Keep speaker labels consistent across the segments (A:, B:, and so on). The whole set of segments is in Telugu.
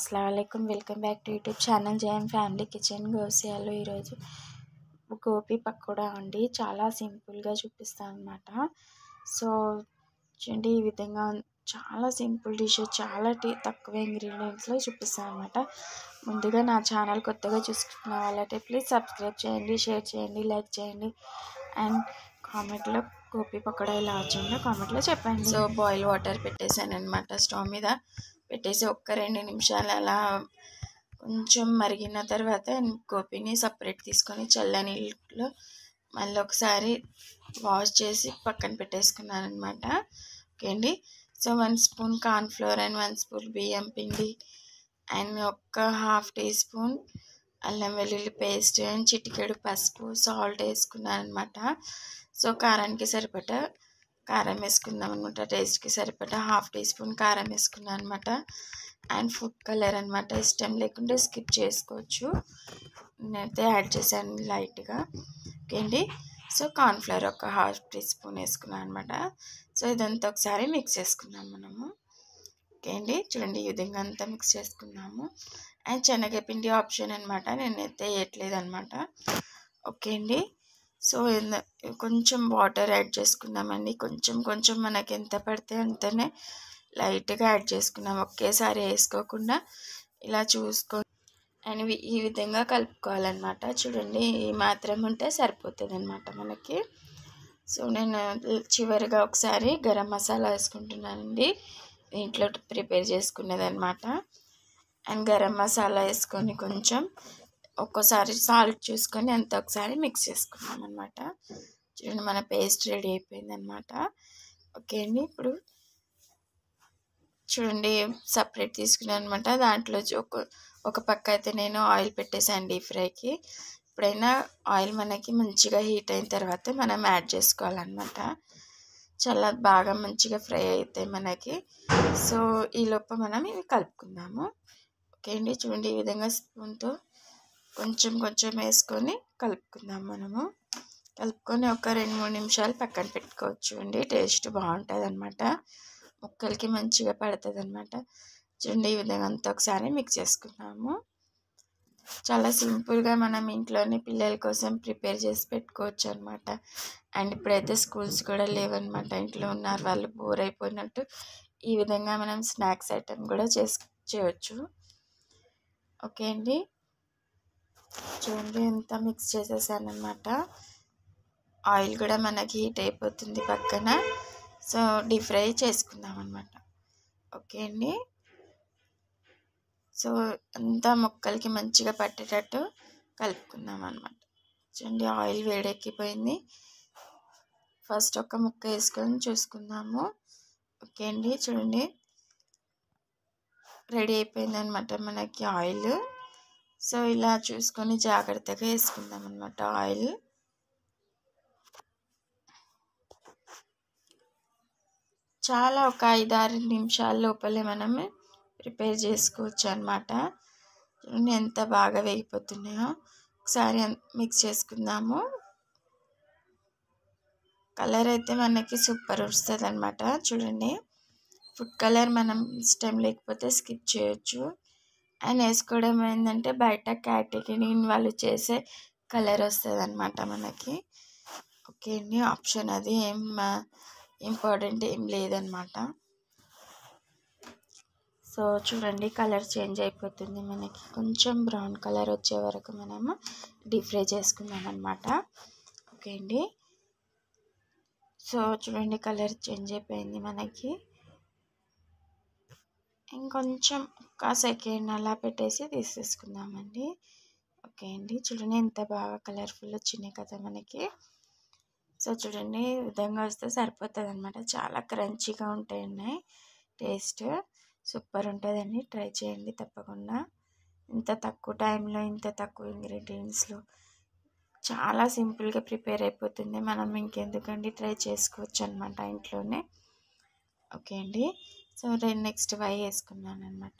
A: అస్సలం welcome back to YouTube channel Jayam family kitchen గోసియాలో ఈరోజు గోపి పకోడా అండి చాలా సింపుల్గా చూపిస్తాను అనమాట సో చూడండి ఈ విధంగా చాలా సింపుల్ డిష్ చాలా టీ తక్కువ ఇంగ్రీడియంట్స్లో చూపిస్తాను అనమాట ముందుగా నా ఛానల్ కొత్తగా చూసుకున్న వాళ్ళైతే ప్లీజ్ సబ్స్క్రైబ్ చేయండి షేర్ చేయండి లైక్ చేయండి అండ్ కామెంట్లో గోపి పకోడా ఎలా వచ్చిందో కామెంట్లో చెప్పండి సో బాయిల్ వాటర్ పెట్టేశాను అనమాట స్టవ్ మీద పెట్టేసి ఒక్క రెండు నిమిషాలు అలా కొంచెం మరిగిన తర్వాత గోపిని సపరేట్ తీసుకొని చల్ల నీళ్ళలో మళ్ళీ ఒకసారి వాష్ చేసి పక్కన పెట్టేసుకున్నాను అనమాట ఓకే అండి so one spoon cornflour and one spoon బియ్యం పిండి అండ్ ఒక్క హాఫ్ టీ స్పూన్ అల్లం వెల్లుల్లి పేస్ట్ అండ్ చిటికెడు పసుపు సాల్ట్ వేసుకున్నాను అనమాట సో కారానికి సరిపడా కారం వేసుకుందాం అనమాట టేస్ట్కి సరిపడా హాఫ్ టీ స్పూన్ కారం వేసుకున్నాను అనమాట అండ్ ఫుడ్ కలర్ అనమాట ఇష్టం లేకుంటే స్కిప్ చేసుకోవచ్చు నేనైతే యాడ్ చేశాను లైట్గా ఓకే అండి సో కార్న్ఫ్లవర్ ఒక హాఫ్ టీ స్పూన్ వేసుకున్నాను అనమాట సో ఇదంతా ఒకసారి మిక్స్ చేసుకున్నాం మనము ఓకే అండి చూడండి ఈ విధంగా అంతా మిక్స్ చేసుకున్నాము అండ్ శనగపిండి ఆప్షన్ అనమాట నేనైతే వేయట్లేదు అనమాట ఓకే అండి సో కొంచెం వాటర్ యాడ్ చేసుకున్నామండి కొంచెం కొంచెం మనకి ఎంత పడితే అంతనే లైట్గా యాడ్ చేసుకున్నాం ఒకేసారి వేసుకోకుండా ఇలా చూసుకొని అండ్ ఈ విధంగా కలుపుకోవాలన్నమాట చూడండి ఈ మాత్రం ఉంటే సరిపోతుంది అనమాట మనకి సో నేను చివరిగా ఒకసారి గరం మసాలా వేసుకుంటున్నానండి ఇంట్లో ప్రిపేర్ చేసుకునేది అనమాట అండ్ గరం మసాలా వేసుకొని కొంచెం ఒక్కోసారి సాల్ట్ చూసుకొని అంత ఒకసారి మిక్స్ చేసుకున్నాం అనమాట చూడండి మన పేస్ట్ రెడీ అయిపోయింది అనమాట ఓకే అండి ఇప్పుడు చూడండి సపరేట్ తీసుకున్నాను అనమాట దాంట్లో ఒక ఒక పక్క అయితే నేను ఆయిల్ పెట్టేసాను డీప్ ఫ్రైకి ఎప్పుడైనా ఆయిల్ మనకి మంచిగా హీట్ అయిన తర్వాత మనం యాడ్ చేసుకోవాలన్నమాట చాలా బాగా మంచిగా ఫ్రై అవుతాయి మనకి సో ఈ లోప మనం ఇవి కలుపుకుందాము ఓకే అండి చూడండి ఈ విధంగా స్పూన్తో కొంచెం కొంచెం వేసుకొని కలుపుకుందాం మనము కలుపుకొని ఒక రెండు మూడు నిమిషాలు పక్కన పెట్టుకోవచ్చు అండి టేస్ట్ బాగుంటుంది అనమాట ముక్కలకి మంచిగా పడుతుంది అనమాట చూడండి ఈ విధంగా అంతా ఒకసారి మిక్స్ చేసుకున్నాము చాలా సింపుల్గా మనం ఇంట్లోనే పిల్లల కోసం ప్రిపేర్ చేసి పెట్టుకోవచ్చు అనమాట అండ్ ఇప్పుడైతే స్కూల్స్ కూడా లేవన్నమాట ఇంట్లో ఉన్నారు వాళ్ళు బోర్ అయిపోయినట్టు ఈ విధంగా మనం స్నాక్స్ ఐటెం కూడా చేసు చేయవచ్చు ఓకే అండి చూడండి ఎంత మిక్స్ చేసేసాను అనమాట ఆయిల్ కూడా మనకి హీట్ అయిపోతుంది పక్కన సో డీప్ ఫ్రై చేసుకుందాం అనమాట ఓకే అండి సో అంతా ముక్కలకి మంచిగా పట్టేటట్టు కలుపుకుందాం అనమాట చూడండి ఆయిల్ వేడెక్కిపోయింది ఫస్ట్ ఒక ముక్క వేసుకొని చూసుకుందాము ఓకే అండి చూడండి రెడీ అయిపోయింది అనమాట మనకి ఆయిల్ సో ఇలా చూసుకొని జాగ్రత్తగా వేసుకుందాం అనమాట ఆయిల్ చాలా ఒక ఐదారు నిమిషాల లోపలే మనమే ప్రిపేర్ చేసుకోవచ్చు అనమాట చూడండి ఎంత బాగా వేగిపోతున్నాయో ఒకసారి మిక్స్ చేసుకుందాము కలర్ అయితే మనకి సూపర్ వస్తుంది అనమాట చూడండి ఫుడ్ కలర్ మనం ఇష్టం లేకపోతే స్కిప్ చేయొచ్చు అండ్ వేసుకోవడం ఏంటంటే బయట కేటగిరీ వాళ్ళు చేసే కలర్ వస్తుంది అనమాట మనకి ఓకే అండి ఆప్షన్ అది ఏం ఇంపార్టెంట్ ఏం లేదనమాట సో చూడండి కలర్ చేంజ్ అయిపోతుంది మనకి కొంచెం బ్రౌన్ కలర్ వచ్చే వరకు మనము డీప్ ఫ్రై చేసుకుందాం అనమాట ఓకే అండి సో చూడండి కలర్ చేంజ్ అయిపోయింది మనకి ఇంకొంచెం ఒక సెకండ్ అలా పెట్టేసి తీసేసుకుందామండి ఓకే అండి చూడండి ఎంత బాగా కలర్ఫుల్ వచ్చినాయి కదా మనకి సో చూడండి ఈ విధంగా వస్తే సరిపోతుంది అనమాట చాలా క్రంచీగా ఉంటాయండి టేస్ట్ సూపర్ ఉంటుందండి ట్రై చేయండి తప్పకుండా ఇంత తక్కువ టైంలో ఇంత తక్కువ ఇంగ్రీడియంట్స్లో చాలా సింపుల్గా ప్రిపేర్ అయిపోతుంది మనం ఇంకెందుకండి ట్రై చేసుకోవచ్చు అనమాట ఇంట్లోనే ఓకే అండి సో నేను నెక్స్ట్ వై వేసుకున్నాను అనమాట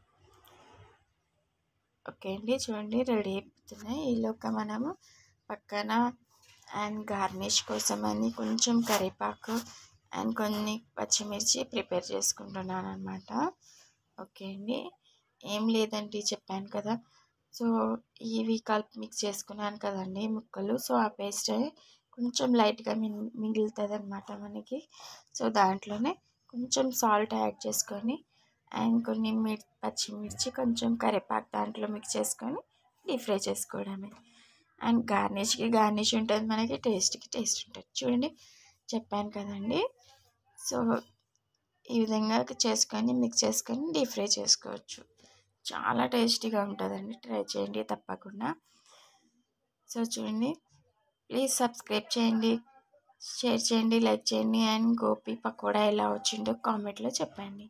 A: ఓకే అండి చూడండి రెడీ అయిపోతున్నాయి ఈలోక మనము పక్కన అండ్ గార్నిష్ కోసం అని కొంచెం కరివేపాకు అండ్ కొన్ని పచ్చిమిర్చి ప్రిపేర్ చేసుకుంటున్నాను అనమాట ఓకే అండి ఏం లేదండి చెప్పాను కదా సో ఇవి కలిపి మిక్స్ చేసుకున్నాను కదండి ముక్కలు సో ఆ పేస్ట్ కొంచెం లైట్గా మి మిగులుతుంది అనమాట మనకి సో దాంట్లోనే కొంచెం సాల్ట్ యాడ్ చేసుకొని అండ్ కొన్ని మిర్ పచ్చిమిర్చి కొంచెం కరివేపాకు దాంట్లో మిక్స్ చేసుకొని డీప్ ఫ్రై చేసుకోవడమే అండ్ గార్నిష్కి గార్నిష్ ఉంటుంది మనకి టేస్ట్కి టేస్ట్ ఉంటుంది చూడండి చెప్పాను కదండి సో ఈ విధంగా చేసుకొని మిక్స్ చేసుకొని డీప్ ఫ్రై చేసుకోవచ్చు చాలా టేస్టీగా ఉంటుందండి ట్రై చేయండి తప్పకుండా సో చూడండి ప్లీజ్ సబ్స్క్రైబ్ చేయండి షేర్ చేయండి లైక్ చేయండి అండ్ గోపి పకోడా ఎలా వచ్చిందో కామెంట్లో చెప్పండి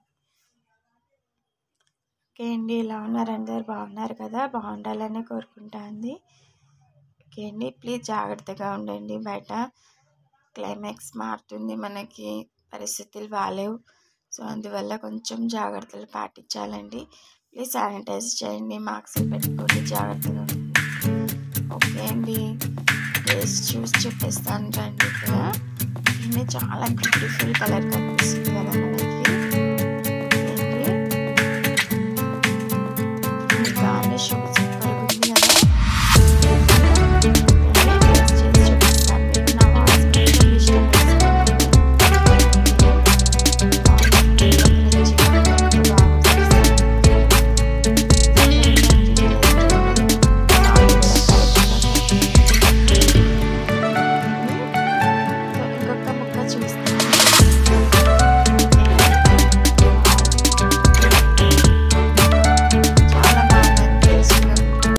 A: ఓకే అండి ఎలా ఉన్నారు అందరు బాగున్నారు కదా బాగుండాలని కోరుకుంటా అండి ఓకే అండి ప్లీజ్ జాగ్రత్తగా ఉండండి బయట క్లైమాక్స్ మారుతుంది మనకి పరిస్థితులు బాగాలేవు సో అందువల్ల కొంచెం జాగ్రత్తలు పాటించాలండి ప్లీజ్ శానిటైజ్ చేయండి మాస్క్ పెట్టుకోండి జాగ్రత్తగా ఓకే అండి టేస్ట్ చూసి చెప్పేస్తాను రండి ఇక్కడ చాలా బ్యూటిఫుల్ కలర్ కనిపిస్తుంది కదా